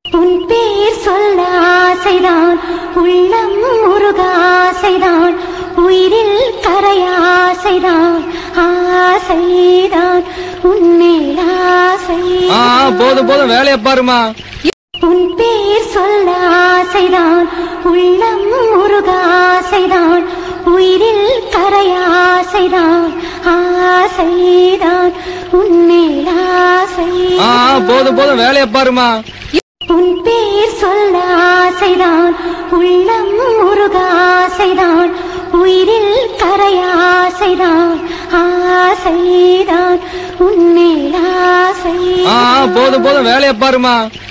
உன் பேர் சொல்ல ஆசைதான் உள்ளம் முருகாசைதான் உயிரில் கரையாசைதான் ஆசைதான் உன்மேல் ஆசை ஆ ஆ, போதும் போதும் வேலையை பாருமா உன் பேர் சொல்ல ஆசைதான் உள்ளம் முருகாசைதான் உயிரில் கரையாசைதான் ஆசைதான் உன்மேல் ஆசை ஆ ஆ, போதும் போதும் வேலையை பாருமா உன் பேர் சொல்ல ஆசைதான் உள்ளம் முருகாசைதான் உயிரில் கரையாசைதான் ஆசைதான் உன்மேல் ஆசை ஆ ஆ, போதும் போதும் வேலையை பாருமா